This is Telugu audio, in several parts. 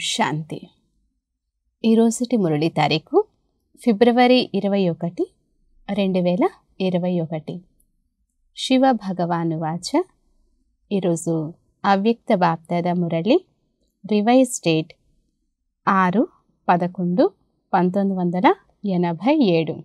శాంతి ఈరోజుటి మురళి తారీఖు ఫిబ్రవరి ఇరవై ఒకటి రెండు వేల ఇరవై ఒకటి శివ భగవాను వాచ ఈరోజు అవ్యక్త బాప్దాద మురళి రివైజ్ డేట్ ఆరు పదకొండు పంతొమ్మిది వందల ఎనభై ఏడు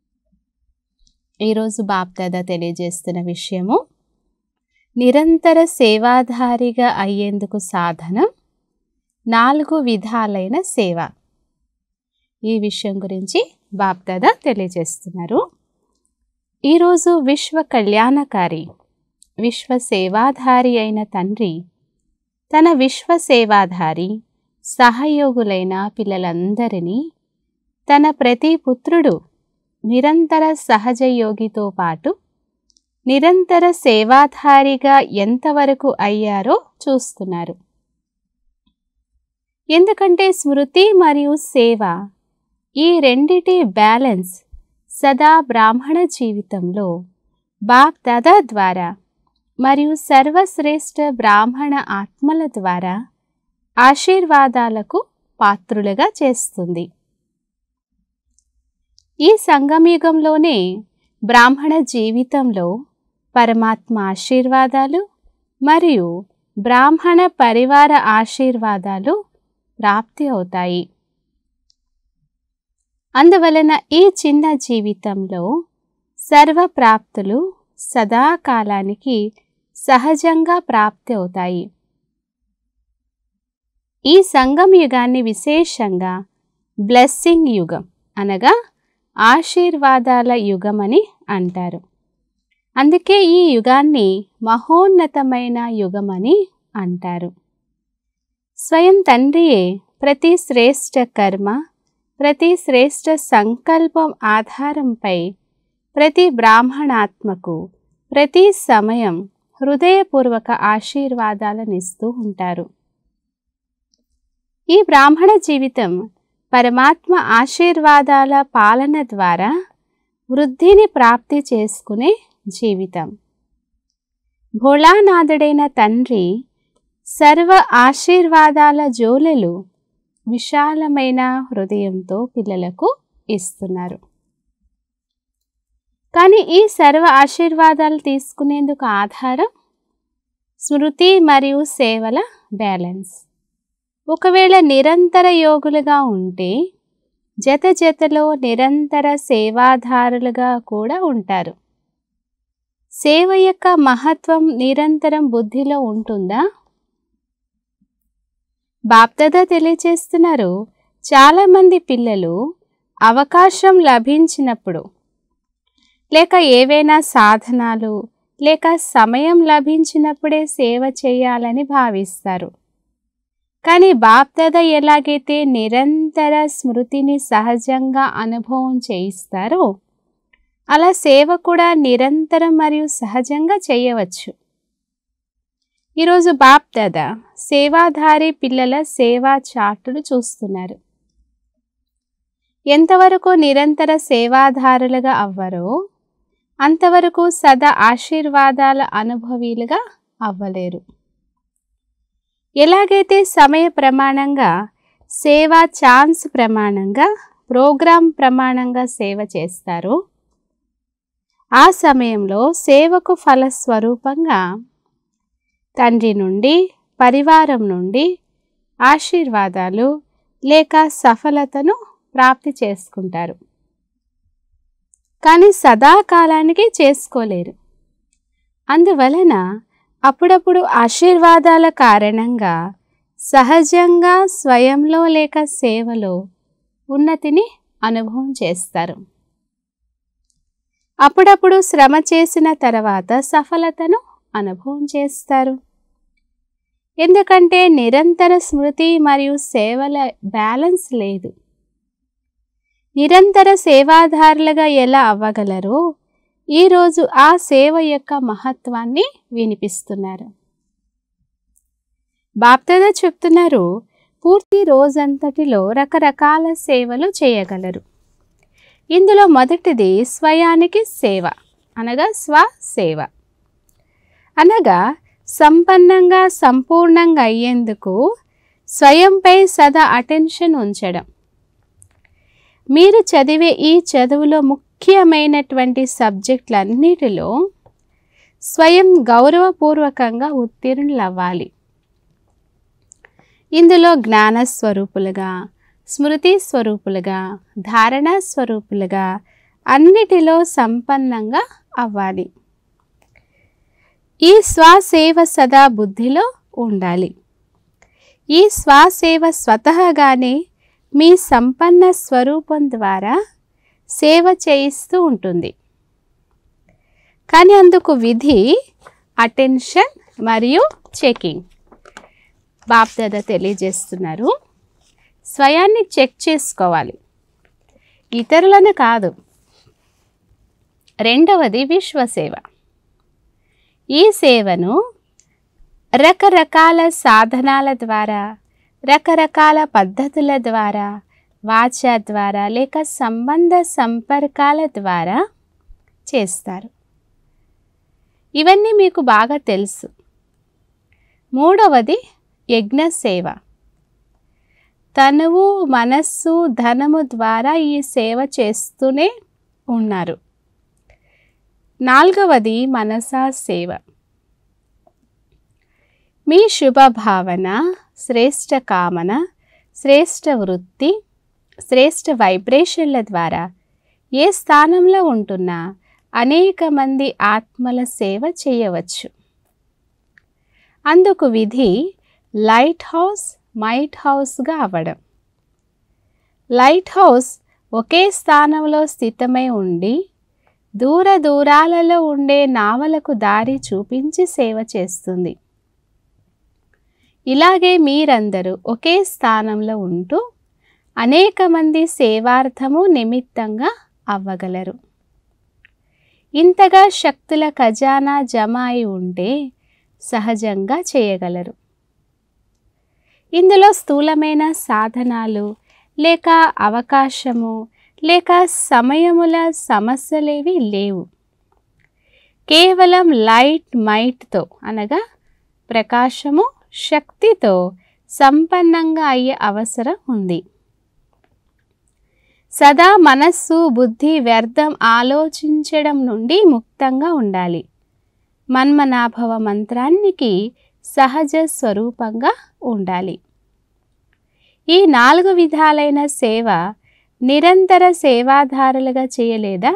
ఈరోజు బాప్దాద తెలియజేస్తున్న విషయము నిరంతర సేవాధారిగా అయ్యేందుకు సాధనం నాలుగు విధాలైన సేవ ఈ విషయం గురించి బాప్దాద తెలియజేస్తున్నారు ఈరోజు విశ్వ కళ్యాణకారి విశ్వ సేవాధారి అయిన తండ్రి తన విశ్వ సేవాధారి సహయోగులైన పిల్లలందరినీ తన ప్రతి పుత్రుడు నిరంతర సహజయోగితో పాటు నిరంతర సేవాధారిగా ఎంతవరకు అయ్యారో చూస్తున్నారు ఎందుకంటే స్మృతి మరియు సేవ ఈ రెండిటి బ్యాలెన్స్ సదా బ్రాహ్మణ జీవితంలో బాప్ దాదా ద్వారా మరియు సర్వశ్రేష్ఠ బ్రాహ్మణ ఆత్మల ద్వారా ఆశీర్వాదాలకు పాత్రులుగా చేస్తుంది ఈ సంగమయుగంలోనే బ్రాహ్మణ జీవితంలో పరమాత్మ ఆశీర్వాదాలు మరియు బ్రాహ్మణ పరివార ఆశీర్వాదాలు ప్రాప్తి అవుతాయి అందువలన ఈ చిన్న జీవితంలో సర్వప్రాప్తులు సదాకాలానికి సహజంగా ప్రాప్తి అవుతాయి ఈ సంగం యుగాన్ని విశేషంగా బ్లెస్సింగ్ యుగం అనగా ఆశీర్వాదాల యుగమని అంటారు అందుకే ఈ యుగాన్ని మహోన్నతమైన యుగమని అంటారు స్వయం తండ్రియే ప్రతి శ్రేష్ఠ కర్మ ప్రతి శ్రేష్ఠ సంకల్పం ఆధారంపై ప్రతి బ్రాహ్మణాత్మకు ప్రతి సమయం హృదయపూర్వక ఆశీర్వాదాలనిస్తూ ఉంటారు ఈ బ్రాహ్మణ జీవితం పరమాత్మ ఆశీర్వాదాల పాలన ద్వారా వృద్ధిని ప్రాప్తి చేసుకునే జీవితం భోళానాథుడైన తండ్రి సర్వ ఆశీర్వాదాల జోలెలు విశాలమైన హృదయంతో పిల్లలకు ఇస్తున్నారు కానీ ఈ సర్వ ఆశీర్వాదాలు తీసుకునేందుకు ఆధారం స్మృతి మరియు సేవల బ్యాలెన్స్ ఒకవేళ నిరంతర యోగులుగా ఉంటే జత జతలో నిరంతర సేవాధారులుగా కూడా ఉంటారు సేవ యొక్క మహత్వం నిరంతరం బుద్ధిలో ఉంటుందా బాప్దాదా తెలియచేస్తున్నారు చాలామంది పిల్లలు అవకాశం లభించినప్పుడు లేక ఏవైనా సాధనాలు లేక సమయం లభించినప్పుడే సేవ చేయాలని భావిస్తారు కానీ బాప్దాద ఎలాగైతే నిరంతర స్మృతిని సహజంగా అనుభవం చేయిస్తారో అలా సేవ కూడా నిరంతరం మరియు సహజంగా చేయవచ్చు ఈరోజు బాప్దాద సేవాధారి పిల్లల సేవా చార్టులు చూస్తున్నారు ఎంతవరకు నిరంతర సేవాధారులుగా అవ్వరో అంతవరకు సదా ఆశీర్వాదాల అనుభవీలుగా అవ్వలేరు ఎలాగైతే సమయ ప్రమాణంగా సేవా ఛాన్స్ ప్రమాణంగా ప్రోగ్రాం ప్రమాణంగా సేవ చేస్తారో ఆ సమయంలో సేవకు ఫలస్వరూపంగా తండ్రి నుండి పరివారం నుండి ఆశీర్వాదాలు లేక సఫలతను ప్రాప్తి చేసుకుంటారు కానీ సదాకాలానికి చేసుకోలేరు అందువలన అప్పుడప్పుడు ఆశీర్వాదాల కారణంగా సహజంగా స్వయంలో లేక సేవలో ఉన్నతిని అనుభవం చేస్తారు అప్పుడప్పుడు శ్రమ చేసిన తర్వాత సఫలతను అనుభవం చేస్తారు ఎందుకంటే నిరంతర స్మృతి మరియు సేవల బ్యాలెన్స్ లేదు నిరంతర సేవాదారులుగా ఎలా అవ్వగలరో ఈరోజు ఆ సేవ యొక్క మహత్వాన్ని వినిపిస్తున్నారు బాప్దాద చెప్తున్నారు పూర్తి రోజంతటిలో రకరకాల సేవలు చేయగలరు ఇందులో మొదటిది స్వయానికి సేవ అనగా స్వసేవ అనగా సంపన్నంగా సంపూర్ణంగా అయ్యేందుకు స్వయంపై సదా అటెన్షన్ ఉంచడం మీరు చదివే ఈ చదువులో ముఖ్యమైనటువంటి సబ్జెక్టులన్నిటిలో స్వయం గౌరవపూర్వకంగా ఉత్తీర్ణులవ్వాలి ఇందులో జ్ఞాన స్వరూపులుగా స్మృతి స్వరూపులుగా ధారణ స్వరూపులుగా అన్నిటిలో సంపన్నంగా అవ్వాలి ఈ స్వసేవ సదా బుద్ధిలో ఉండాలి ఈ స్వసేవ స్వతహాగానే మీ సంపన్న స్వరూపం ద్వారా సేవ చేయిస్తూ ఉంటుంది కానీ అందుకు విధి అటెన్షన్ మరియు చెకింగ్ బాప్దాద తెలియజేస్తున్నారు స్వయాన్ని చెక్ చేసుకోవాలి ఇతరులను కాదు రెండవది విశ్వసేవ ఈ సేవను రకరకాల సాధనాల ద్వారా రకరకాల పద్ధతుల ద్వారా వాచ ద్వారా లేక సంబంధ సంపర్కాల ద్వారా చేస్తారు ఇవన్నీ మీకు బాగా తెలుసు మూడవది యజ్ఞ సేవ తనువు మనస్సు ధనము ద్వారా ఈ సేవ చేస్తూనే ఉన్నారు నాలుగవది మనసా సేవ మీ శుభ భావన శ్రేష్ట కామన శ్రేష్ట వృత్తి శ్రేష్ట వైబ్రేషన్ల ద్వారా ఏ స్థానంలో ఉంటున్నా అనేక మంది ఆత్మల సేవ చేయవచ్చు అందుకు విధి లైట్ హౌస్ మైట్ హౌస్గా అవ్వడం లైట్ హౌస్ ఒకే స్థానంలో స్థితమై ఉండి దూర దూరాలలో ఉండే నావలకు దారి చూపించి సేవ చేస్తుంది ఇలాగే మీరందరూ ఒకే స్థానంలో ఉంటూ అనేక మంది సేవార్థము నిమిత్తంగా అవ్వగలరు ఇంతగా శక్తుల ఖజానా జమ అయి ఉంటే సహజంగా చేయగలరు ఇందులో స్థూలమైన సాధనాలు లేక అవకాశము లేక సమయముల సమస్యలేవి లేవు కేవలం లైట్ మైట్తో అనగా ప్రకాశము శక్తితో సంపన్నంగా అయ్యే అవసరం ఉంది సదా మనస్సు బుద్ధి వ్యర్థం ఆలోచించడం నుండి ముక్తంగా ఉండాలి మన్మనాభవ మంత్రానికి సహజ స్వరూపంగా ఉండాలి ఈ నాలుగు విధాలైన సేవ నిరంతర సేవాధారులుగా చేయలేదా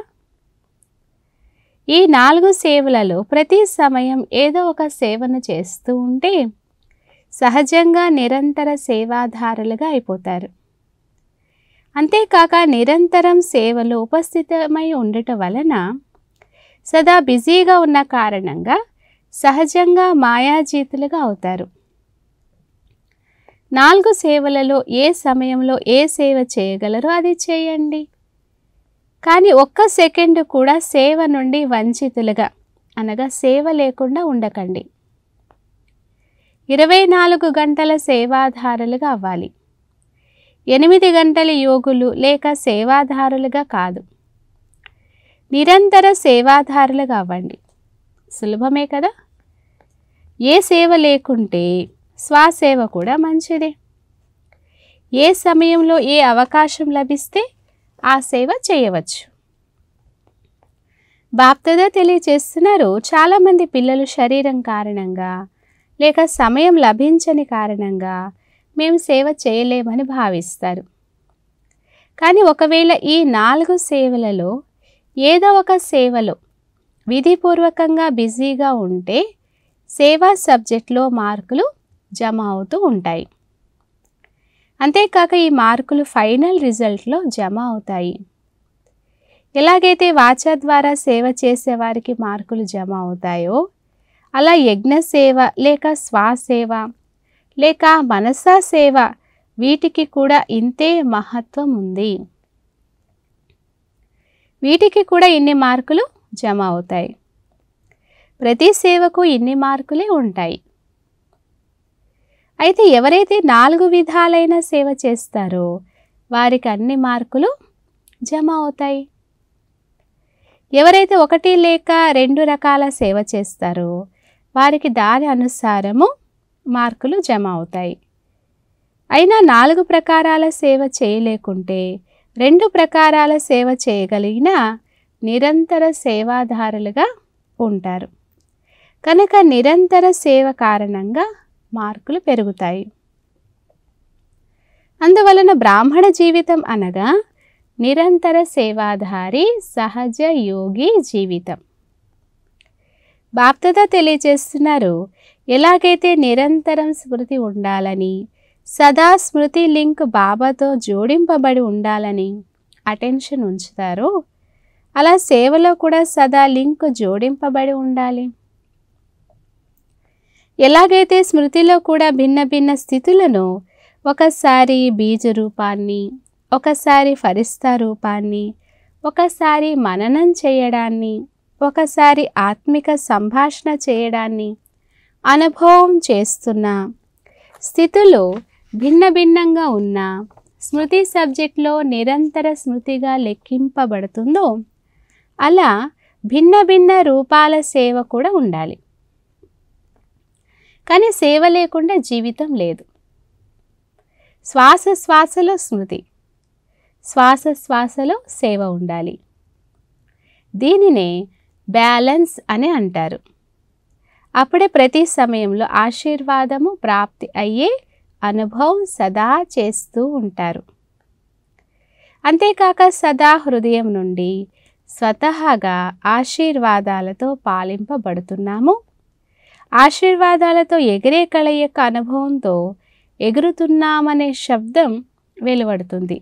ఈ నాలుగు సేవలలో ప్రతి సమయం ఏదో ఒక సేవను చేస్తూ ఉంటే సహజంగా నిరంతర సేవాధారులుగా అయిపోతారు అంతేకాక నిరంతరం సేవలో ఉపస్థితమై ఉండటం వలన సదా బిజీగా ఉన్న కారణంగా సహజంగా మాయాజీతులుగా అవుతారు నాలుగు సేవలలో ఏ సమయంలో ఏ సేవ చేయగలరో అది చేయండి కానీ ఒక్క సెకండ్ కూడా సేవ నుండి వంచితులుగా అనగా సేవ లేకుండా ఉండకండి ఇరవై నాలుగు గంటల సేవాధారులుగా అవ్వాలి ఎనిమిది గంటల యోగులు లేక సేవాధారులుగా కాదు నిరంతర సేవాధారులుగా అవ్వండి సులభమే కదా ఏ సేవ లేకుంటే స్వసేవ కూడా మంచిదే ఏ సమయంలో ఏ అవకాశం లభిస్తే ఆ సేవ చేయవచ్చు బాప్తదా తెలియచేస్తున్నారు చాలామంది పిల్లలు శరీరం కారణంగా లేక సమయం లభించని కారణంగా మేము సేవ చేయలేమని భావిస్తారు కానీ ఒకవేళ ఈ నాలుగు సేవలలో ఏదో ఒక సేవలో విధిపూర్వకంగా బిజీగా ఉంటే సేవా సబ్జెక్ట్లో మార్కులు జమ అవుతూ ఉంటాయి అంతేకాక ఈ మార్కులు ఫైనల్ రిజల్ట్లో జమ అవుతాయి ఎలాగైతే వాచ ద్వారా సేవ చేసే వారికి మార్కులు జమ అవుతాయో అలా యజ్ఞ సేవ లేక స్వాసేవ లేక మనసా సేవ వీటికి కూడా ఇంతే మహత్వం ఉంది వీటికి కూడా ఇన్ని మార్కులు జమ అవుతాయి ప్రతి సేవకు ఇన్ని మార్కులే ఉంటాయి అయితే ఎవరైతే నాలుగు విధాలైన సేవ చేస్తారో వారికి అన్ని మార్కులు జమ అవుతాయి ఎవరైతే ఒకటి లేక రెండు రకాల సేవ చేస్తారో వారికి దాని అనుసారము మార్కులు జమ అవుతాయి అయినా నాలుగు ప్రకారాల సేవ చేయలేకుంటే రెండు ప్రకారాల సేవ చేయగలిగిన నిరంతర సేవాదారులుగా ఉంటారు కనుక నిరంతర సేవ కారణంగా మార్కులు పెరుగుతాయి అందువలన బ్రాహ్మణ జీవితం అనగా నిరంతర సేవాధారి సహజ యోగి జీవితం బాప్తద తెలియజేస్తున్నారు ఎలాగైతే నిరంతరం స్మృతి ఉండాలని సదా స్మృతి లింక్ బాబాతో జోడింపబడి ఉండాలని అటెన్షన్ ఉంచుతారో అలా సేవలో కూడా సదా లింక్ జోడింపబడి ఉండాలి ఎలాగైతే స్మృతిలో కూడా భిన్న భిన్న స్థితులను ఒకసారి బీజ రూపాన్ని ఒకసారి ఫరిస్తా రూపాన్ని ఒకసారి మననం చేయడాన్ని ఒకసారి ఆత్మిక సంభాషణ చేయడాన్ని అనుభవం చేస్తున్న స్థితులు భిన్న భిన్నంగా ఉన్న స్మృతి సబ్జెక్ట్లో నిరంతర స్మృతిగా లెక్కింపబడుతుందో అలా భిన్న భిన్న రూపాల సేవ కూడా ఉండాలి కానీ సేవ లేకుండా జీవితం లేదు శ్వాస శ్వాసలో స్మృతి శ్వాస శ్వాసలో సేవ ఉండాలి దీనినే బ్యాలెన్స్ అని అంటారు అప్పుడే ప్రతి సమయంలో ఆశీర్వాదము ప్రాప్తి అయ్యే అనుభవం సదా చేస్తూ ఉంటారు అంతేకాక సదా హృదయం నుండి స్వతహాగా ఆశీర్వాదాలతో పాలింపబడుతున్నాము ఆశీర్వాదాలతో ఎగిరే కలయిక అనుభవంతో ఎగురుతున్నామనే శబ్దం వెలువడుతుంది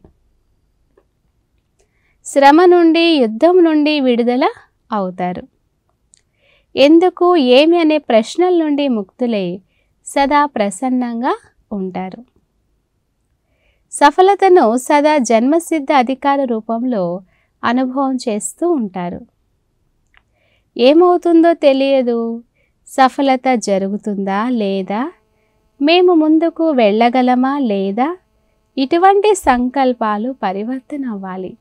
శ్రమ నుండి యుద్ధం నుండి విడుదల అవుతారు ఎందుకు ఏమి అనే ప్రశ్నల నుండి ముక్తులై సదా ప్రసన్నంగా ఉంటారు సఫలతను సదా జన్మసిద్ధ అధికార రూపంలో అనుభవం చేస్తూ ఉంటారు ఏమవుతుందో తెలియదు సఫలత జరుగుతుందా లేదా మేము ముందుకు వెళ్ళగలమా లేదా ఇటువంటి సంకల్పాలు పరివర్తన అవ్వాలి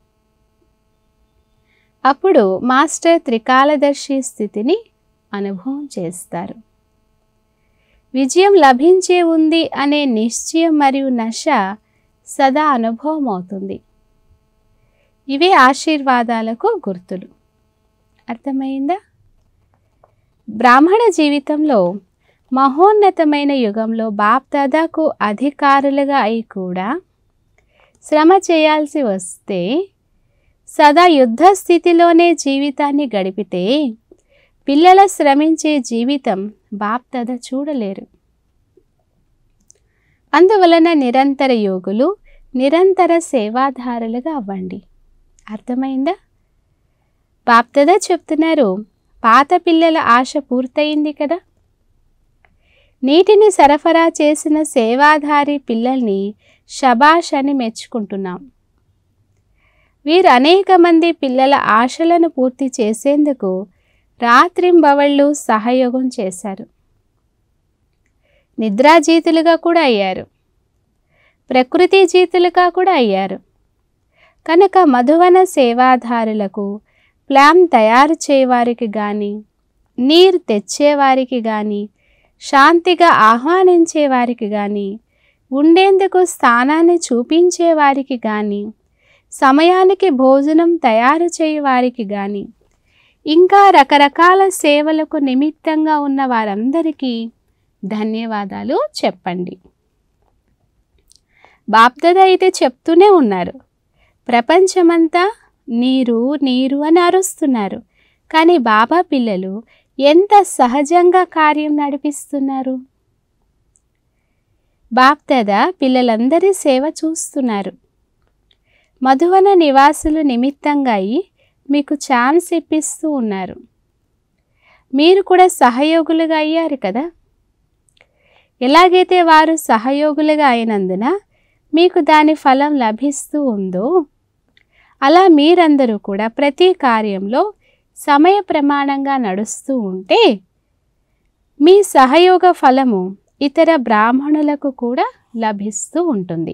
అప్పుడు మాస్టర్ త్రికాలదర్శి స్థితిని అనుభవం చేస్తారు విజయం లభించే ఉంది అనే నిశ్చయం మరియు నశ సదా అనుభవం అవుతుంది ఇవే ఆశీర్వాదాలకు గుర్తులు అర్థమైందా బ్రాహ్మణ జీవితంలో మహోన్నతమైన యుగంలో బాప్దాదాకు అధికారులుగా అయి కూడా శ్రమ చేయాల్సి వస్తే సదా యుద్ధ స్థితిలోనే జీవితాన్ని గడిపితే పిల్లల శ్రమించే జీవితం బాప్దాద చూడలేరు అందువలన నిరంతర యోగులు నిరంతర సేవాధారులుగా అవ్వండి అర్థమైందా బాప్దాద చెప్తున్నారు పాత పిల్లల ఆశ పూర్తయింది కదా నీటిని సరఫరా చేసిన సేవాధారి పిల్లల్ని షబాష్ అని మెచ్చుకుంటున్నాం వీరు అనేక మంది పిల్లల ఆశలను పూర్తి చేసేందుకు రాత్రింబవళ్ళు సహయోగం చేశారు నిద్రాజీతులుగా కూడా అయ్యారు ప్రకృతి జీతులుగా కూడా అయ్యారు కనుక మధువన సేవాధారులకు ప్లాన్ తయారు చేయవారికి కానీ నీరు తెచ్చేవారికి కానీ శాంతిగా ఆహ్వానించే వారికి కానీ ఉండేందుకు స్థానాన్ని చూపించే వారికి కానీ సమయానికి భోజనం తయారు చేయవారికి కానీ ఇంకా రకరకాల సేవలకు నిమిత్తంగా ఉన్న వారందరికీ ధన్యవాదాలు చెప్పండి బాప్దద అయితే చెప్తూనే ఉన్నారు ప్రపంచమంతా నీరు నీరు అని అరుస్తున్నారు కానీ బాబా పిల్లలు ఎంత సహజంగా కార్యం నడిపిస్తున్నారు బాప్దద పిల్లలందరి సేవ చూస్తున్నారు మధువన నివాసులు నిమిత్తంగా అయి మీకు ఛాన్స్ ఇప్పిస్తూ ఉన్నారు మీరు కూడా సహయోగులుగా అయ్యారు కదా ఎలాగైతే వారు సహయోగులుగా అయినందున మీకు దాని ఫలం లభిస్తూ ఉందో అలా మీరందరూ కూడా ప్రతి కార్యంలో సమయ ప్రమాణంగా నడుస్తూ ఉంటే మీ సహయోగ ఫలము ఇతర బ్రాహ్మణులకు కూడా లభిస్తూ ఉంటుంది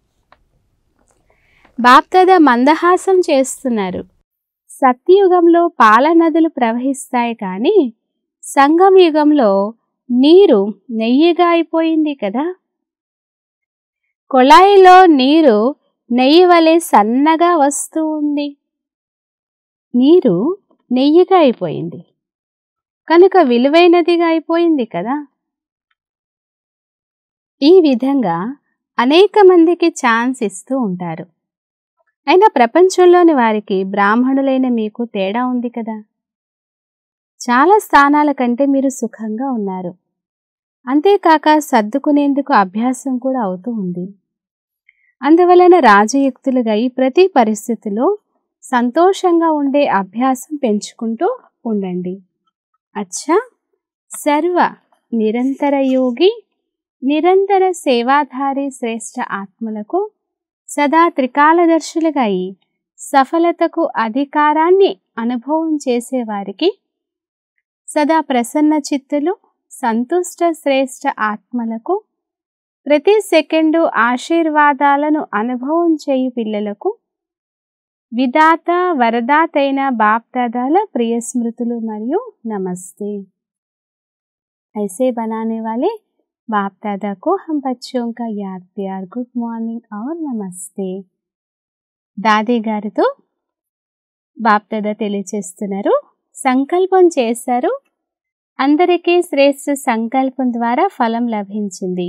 బాప్తద మందహాసం చేస్తున్నారు సత్యయుగంలో పాల నదులు ప్రవహిస్తాయి కానీ సంగం యుగంలో నీరు నెయ్యిగా అయిపోయింది కదా కొళాయిలో నీరు నెయ్యి వలె సన్నగా వస్తూ ఉంది నీరు నెయ్యిగా అయిపోయింది కనుక విలువైనదిగా అయిపోయింది కదా ఈ విధంగా అనేక మందికి ఛాన్స్ ఇస్తూ ఉంటారు అయినా ప్రపంచంలోని వారికి బ్రాహ్మణులైన మీకు తేడా ఉంది కదా చాలా స్థానాల కంటే మీరు సుఖంగా ఉన్నారు అంతేకాక సర్దుకునేందుకు అభ్యాసం కూడా అవుతూ ఉంది అందువలన రాజయుక్తులుగా ఈ ప్రతి పరిస్థితిలో సంతోషంగా ఉండే అభ్యాసం పెంచుకుంటూ ఉండండి అచ్చా సర్వ నిరంతర యోగి నిరంతర సేవాధారి శ్రేష్ఠ ఆత్మలకు సదా త్రికాలదర్శులుగా అయి సఫలతకు అధికారాన్ని అనుభవం చేసేవారికి సదా ప్రసన్న చిత్తులు సంతుష్ట శ్రేష్ఠ ఆత్మలకు ప్రతి సెకండు ఆశీర్వాదాలను అనుభవం చేయు పిల్లలకు విదాత వరదాతైన బాప్దాదాల ప్రియ స్మృతులు మరియు నమస్తే ऐसे बनाने वाले बाप दादा को हम बच्चों का याद प्यार गुड మార్నింగ్ और నమస్తే దాది గారితో బాప్ దాదా తెలియచేస్తున్నారు సంకల్పం చేశారు అందరికీ శ్రేష్ఠ సంకల్పం ద్వారా ఫలం లభించింది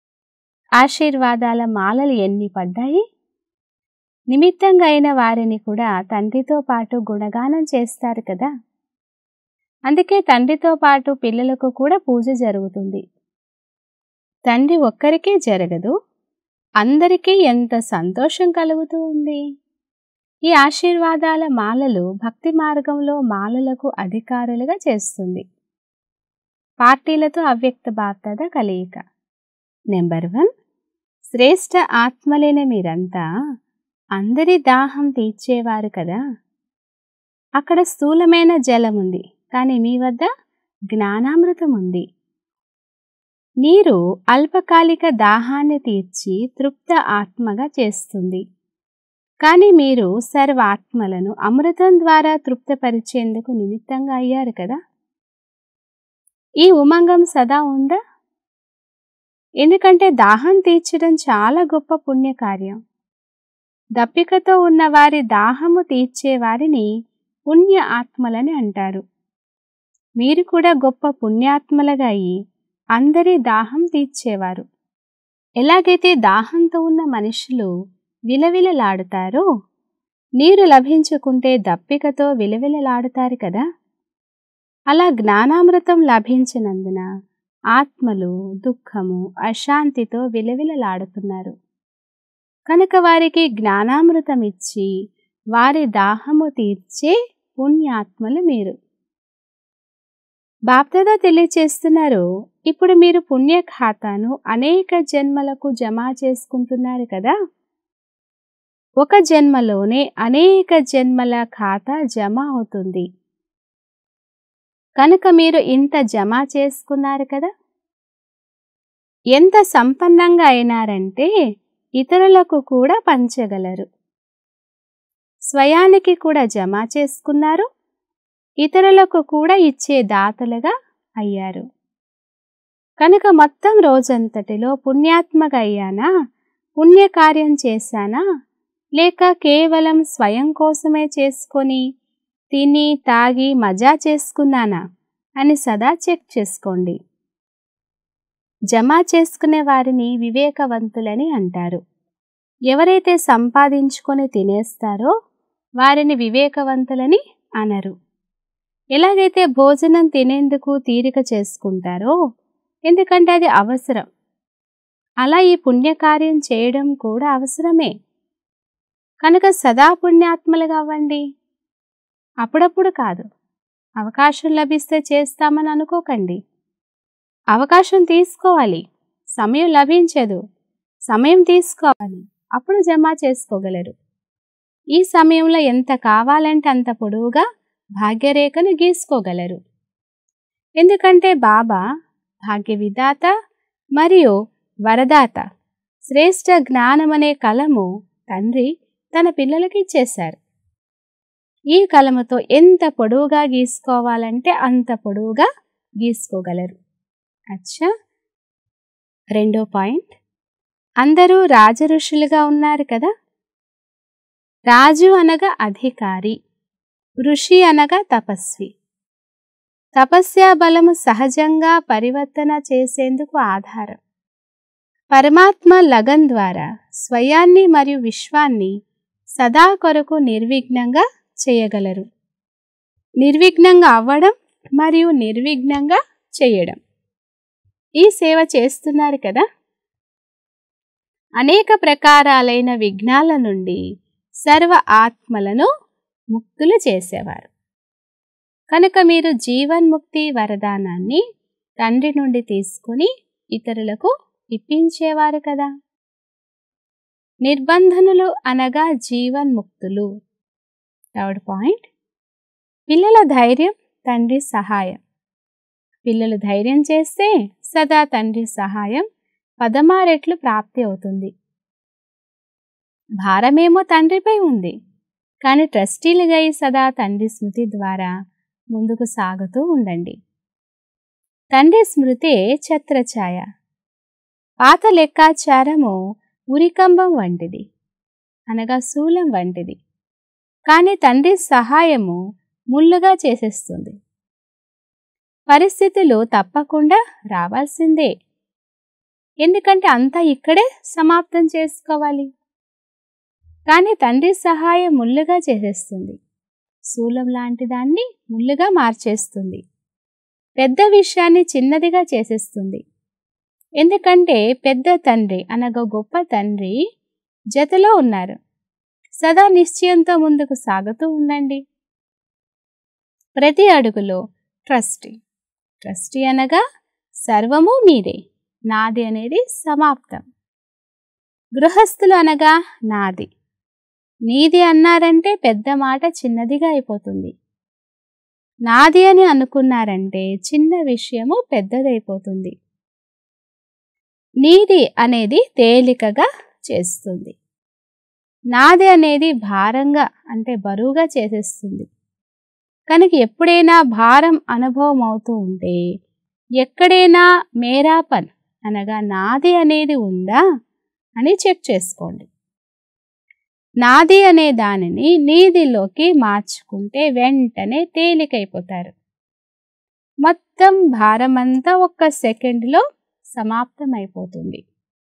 ఆశీర్వాదాల మాలలు ఎన్ని పడ్డాయి నిమిత్తంగా అయిన వారిని కూడా తండ్రితో పాటు గుణగానం చేస్తారు కదా అందుకే తండ్రితో పాటు పిల్లలకు కూడా పూజ జరుగుతుంది తండ్రి ఒక్కరికే జరగదు అందరికీ ఎంత సంతోషం కలుగుతూ ఉంది ఈ ఆశీర్వాదాల మాలలు భక్తి మార్గంలో మాలలకు అధికారులుగా చేస్తుంది పార్టీలతో అవ్యక్త బాప్తద కలయిక నెంబర్ వన్ శ్రేష్ఠ ఆత్మలైన మీరంతా అందరి దాహం తీర్చేవారు కదా అక్కడ స్థూలమైన జలం ఉంది కానీ మీ వద్ద జ్ఞానామృతం ఉంది నీరు అల్పకాలిక దాహాన్ని తీర్చి తృప్త ఆత్మగా చేస్తుంది కానీ మీరు సర్వాత్మలను అమృతం ద్వారా తృప్తపరిచేందుకు నిమిత్తంగా అయ్యారు కదా ఈ ఉమంగం సదా ఉందా ఎందుకంటే దాహం తీర్చడం చాలా గొప్ప పుణ్యకార్యం దప్పికతో ఉన్న వారి దాహము తీర్చే వారిని పుణ్య ఆత్మలని అంటారు మీరు కూడా గొప్ప పుణ్యాత్మలుగా అయి అందరి దాహం తీర్చేవారు ఎలాగైతే దాహంతో ఉన్న మనుషులు విలవిలలాడుతారో నీరు లభించుకుంటే దప్పికతో విలవిలలాడుతారు కదా అలా జ్ఞానామృతం లభించినందున ఆత్మలు దుఃఖము అశాంతితో విలవిలలాడుతున్నారు కనుక వారికి జ్ఞానామృతం ఇచ్చి వారి దాహము తీర్చే పుణ్యాత్మలు మీరు బాప్దాదా తెలియచేస్తున్నారు ఇప్పుడు మీరు పుణ్య ఖాతాను అనేక జన్మలకు జమ చేసుకుంటున్నారు కదా ఒక జన్మలోనే అనేక జన్మల ఖాతా జమ అవుతుంది కనుక మీరు ఇంత జమ చేసుకున్నారు కదా ఎంత సంపన్నంగా అయినారంటే ఇతరులకు కూడా పంచగలరు స్వయానికి కూడా జమ చేసుకున్నారు ఇతరులకు కూడా ఇచ్చే దాతలుగా అయ్యారు కనుక మొత్తం రోజంతటిలో పుణ్యాత్మగా అయ్యానా పుణ్యకార్యం చేశానా లేక కేవలం స్వయం కోసమే చేసుకొని తిని తాగి మజా చేసుకున్నానా అని సదా చెక్ చేసుకోండి జమ చేసుకునే వారిని వివేకవంతులని అంటారు ఎవరైతే సంపాదించుకొని తినేస్తారో వారిని వివేకవంతులని అనరు ఎలాగైతే భోజనం తినేందుకు తీరిక చేసుకుంటారో ఎందుకంటే అది అవసరం అలా ఈ పుణ్యకార్యం చేయడం కూడా అవసరమే కనుక సదా పుణ్యాత్మలుగా అవ్వండి అప్పుడప్పుడు కాదు అవకాశం లభిస్తే చేస్తామని అనుకోకండి అవకాశం తీసుకోవాలి సమయం లభించదు సమయం తీసుకోవాలి అప్పుడు జమ చేసుకోగలరు ఈ సమయంలో ఎంత కావాలంటే అంత పొడవుగా భాగ్యరేఖను గీసుకోగలరు ఎందుకంటే బాబా భాగ్య విధాత మరియు వరదాత శ్రేష్ఠ జ్ఞానమనే కలము తండ్రి తన పిల్లలకి ఇచ్చేశారు ఈ కలముతో ఎంత పొడవుగా గీసుకోవాలంటే అంత పొడవుగా గీసుకోగలరు అచ్చా రెండో పాయింట్ అందరూ రాజఋషులుగా ఉన్నారు కదా రాజు అనగా అధికారి ఋషి అనగా తపస్వి తపస్యా బలము సహజంగా పరివర్తన చేసేందుకు ఆధారం పరమాత్మ లగన్ ద్వారా స్వయాన్ని మరియు విశ్వాన్ని సదా కొరకు నిర్విఘ్నంగా చేయగలరు నిర్విఘ్నంగా అవ్వడం మరియు నిర్విఘ్నంగా చేయడం ఈ సేవ చేస్తున్నారు కదా అనేక ప్రకారాలైన విఘ్నాల నుండి సర్వ ఆత్మలను ముక్తులు చేసేవారు కనుక మీరు జీవన్ముక్తి వరదానాన్ని తండ్రి నుండి తీసుకుని ఇతరులకు ఇప్పించేవారు కదా నిర్బంధనులు అనగా జీవన్ముక్తులు థర్డ్ పాయింట్ పిల్లల ధైర్యం తండ్రి సహాయం పిల్లలు ధైర్యం చేస్తే సదా తండ్రి సహాయం పదమారెట్లు ప్రాప్తి అవుతుంది భారమేమో తండ్రిపై ఉంది కానీ ట్రస్టీలుగా ఈ సదా తండ్రి స్మృతి ద్వారా ముందుకు సాగుతూ ఉండండి తండ్రి స్మృతే ఛత్రఛాయ పాత లెక్కాచారము ఉరికంబం వంటిది అనగా శూలం వంటిది కానీ తండ్రి సహాయము ముళ్ళుగా చేసేస్తుంది పరిస్థితులు తప్పకుండా రావాల్సిందే ఎందుకంటే అంతా ఇక్కడే సమాప్తం చేసుకోవాలి కానీ తండ్రి సహాయం ముళ్ళుగా చేసేస్తుంది శూలం లాంటి దాన్ని ముళ్ళుగా మార్చేస్తుంది పెద్ద విషయాన్ని చిన్నదిగా చేసేస్తుంది ఎందుకంటే పెద్ద తండ్రి అనగా గొప్ప తండ్రి జతలో ఉన్నారు సదా నిశ్చయంతో ముందుకు సాగుతూ ఉండండి ప్రతి అడుగులో ట్రస్టీ ట్రస్టీ అనగా సర్వము మీరే నాది అనేది సమాప్తం గృహస్థులు అనగా నాది నీది అన్నారంటే పెద్ద మాట చిన్నదిగా అయిపోతుంది నాది అని అనుకున్నారంటే చిన్న విషయము పెద్దదైపోతుంది నీది అనేది తేలికగా చేస్తుంది నాది అనేది భారంగా అంటే బరువుగా చేసేస్తుంది కనుక ఎప్పుడైనా భారం అనుభవం అవుతూ ఉంటే ఎక్కడైనా మేరాపన్ అనగా నాది అనేది ఉందా అని చెక్ చేసుకోండి నాది అనే దానిని నీదిలోకి మార్చుకుంటే వెంటనే తేలికైపోతారు మొత్తం భారమంతా ఒక్క సెకండ్లో సమాప్తమైపోతుంది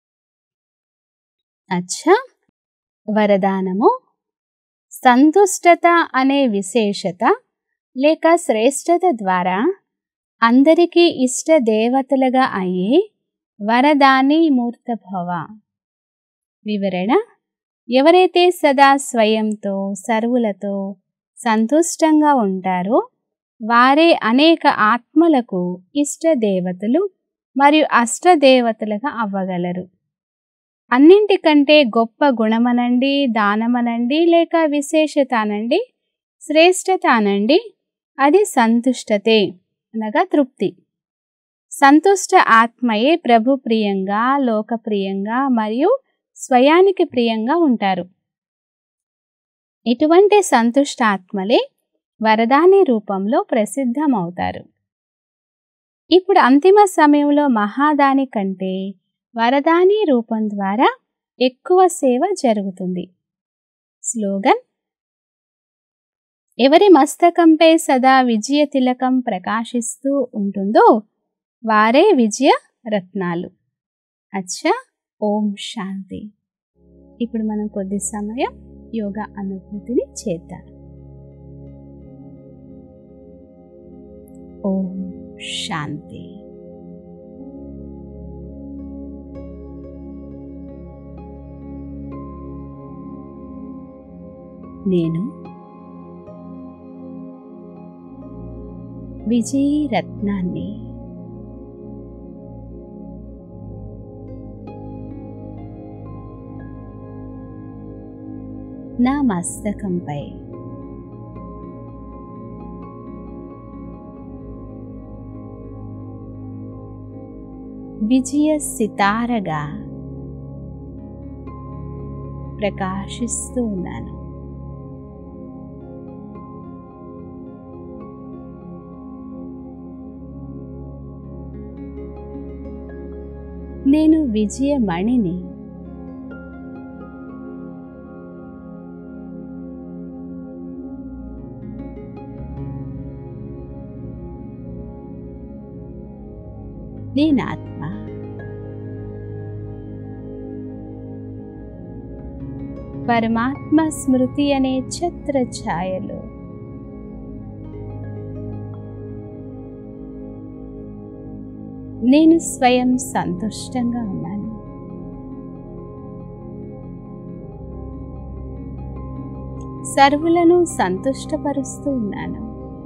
అచ్చా వరదానము సంతుష్టత అనే విశేషత లేక శ్రేష్టత ద్వారా అందరికీ ఇష్ట దేవతలుగా అయ్యే వరదాని మూర్తభవ వివరణ ఎవరైతే సదా స్వయంతో సర్వులతో సంతుష్టంగా ఉంటారో వారే అనేక ఆత్మలకు ఇష్ట దేవతలు మరియు అష్టదేవతలుగా అవ్వగలరు అన్నింటికంటే గొప్ప గుణమనండి దానమనండి లేక విశేషత అనండి శ్రేష్టత అనండి అది సంతుష్టతే అనగా తృప్తి సంతుష్ట ఆత్మయే ప్రభు ప్రియంగా లోకప్రియంగా మరియు స్వయానికి ప్రియంగా ఉంటారు ఇటువంటి సంతుష్ట ఆత్మలే వరదాని రూపంలో ప్రసిద్ధమవుతారు ఇప్పుడు అంతిమ సమయంలో మహాదాని కంటే వరదాని రూపం ద్వారా ఎక్కువ సేవ జరుగుతుంది స్లోగన్ ఎవరి మస్తకంపై సదా విజయ తిలకం ప్రకాశిస్తూ ఉంటుందో వారే విజయ రత్నాలు అచ్చా ఓం శాంతి ఇప్పుడు మనం కొద్ది సమయం యోగా అనుభూతిని చేద్దాం ఓం శాంతి నేను విజయీ రత్నాన్ని నా మస్తకంపై విజయ సితారగా ప్రకాశిస్తూ ఉన్నాను నేను విజయమణిని నేనాత్మ పరమాత్మ స్మృతి అనే ఛత్ర ఛాయలు నేను స్వయం సంతుష్టంగా ఉన్నాను సర్వులను సంతుష్టపరుస్తూ ఉన్నాను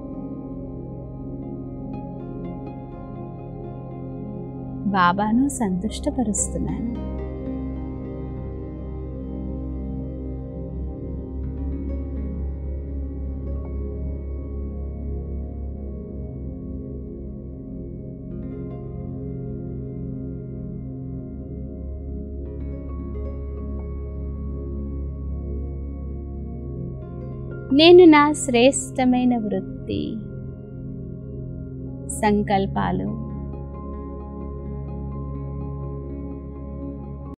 బాబాను సంతుష్టపరుస్తున్నాను నేను నా శ్రేష్టమైన వృత్తి సంకల్పాలు